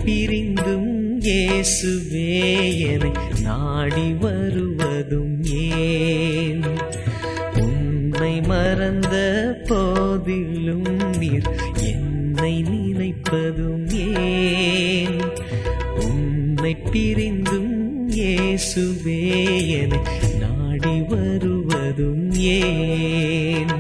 பிரிந்தும் இயேசுவே என்னை நாடி வருவதும் ஏன் உன்னை மறந்த போதிலும் நீர் என்னை நினைப்பதும் ஏன் உன்னை பிரிந்தும் இயேசுவே என்னை நாடி வருவதும் ஏன்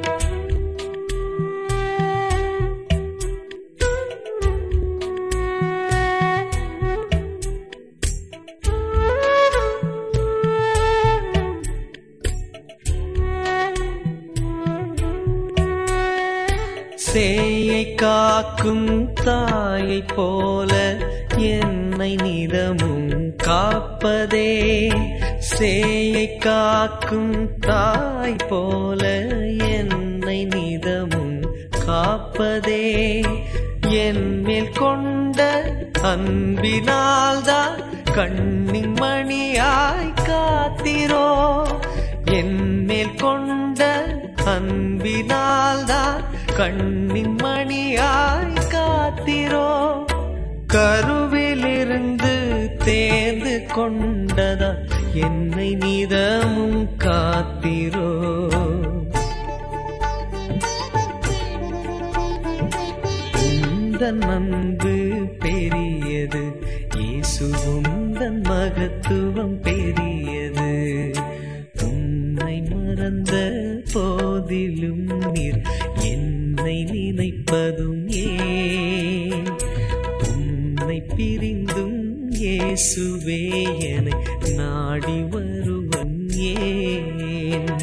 சேயை காக்கும் தாயை போல என்னை நிதமும் காப்பதே சேயை காக்கும் தாய் போல என்னை நிதமும் காப்பதே என் மேல் கொண்ட அன்பினால்தான் கண்ணின் மணியாய் காத்திரோ என் மேல் கொண்ட அன்பினால்தான் கண்ணின் மணியாய் காத்திரோ கருவிலிருந்து தேர்ந்து கொண்டதா என்னை நிதமும் காத்திரோ உந்தன் அன்பு பெரியது இயேசு உந்தன் மகத்துவம் பெரியது உன்னை மறந்த போதிலும் நீர் என்னை நினைப்பதும் ஏன் உன்னை பிரிந்தும் இயேசுவே என்னை நாடி வருவன் ஏன்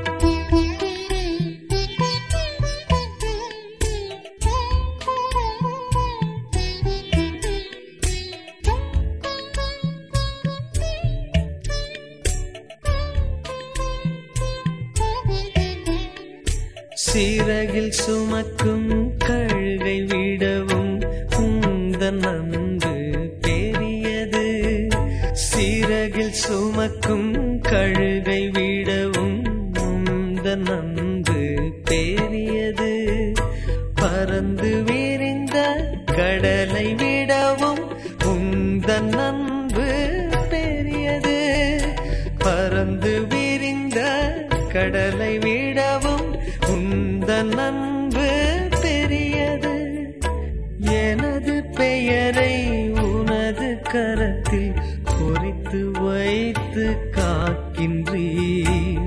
சிறகில் சுமக்கும் கழுகை விடவும் உந்தன் அன்பு பெரியது சிறகில் சுமக்கும் கழுகை விடவும் உந்தன் அன்பு பெரியது பறந்து விரிந்த கடலை விடவும் உந்தன் அன்பு பெரியது பறந்து விரிந்த கடலை விடவும் உந்தன் அன்பு பெரியது எனது பெயரை உனது கரத்தில் பொறித்து வைத்து காக்கின்றீர்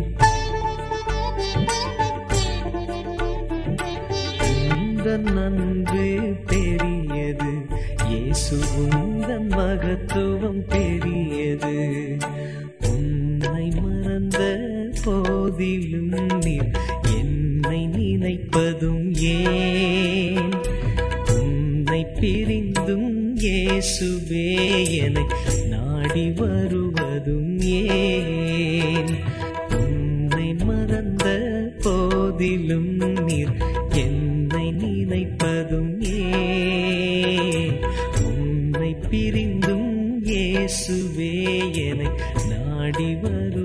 உந்தன் அன்பு பெரியது இயேசு உந்தன் மகத்துவம் பெரியது உன்னை மறந்த போதிலும் நீர் என்னை நினைப்பதும் ஏன் உன்னை பிரிந்தும் இயேசுவே என்னை நாடி வருவதும் ஏன் உன்னை மறந்த போதிலும் நீர் என்னை நினைப்பதும் ஏன் உன்னை பிரிந்தும் இயேசுவே என்னை நாடி வரும்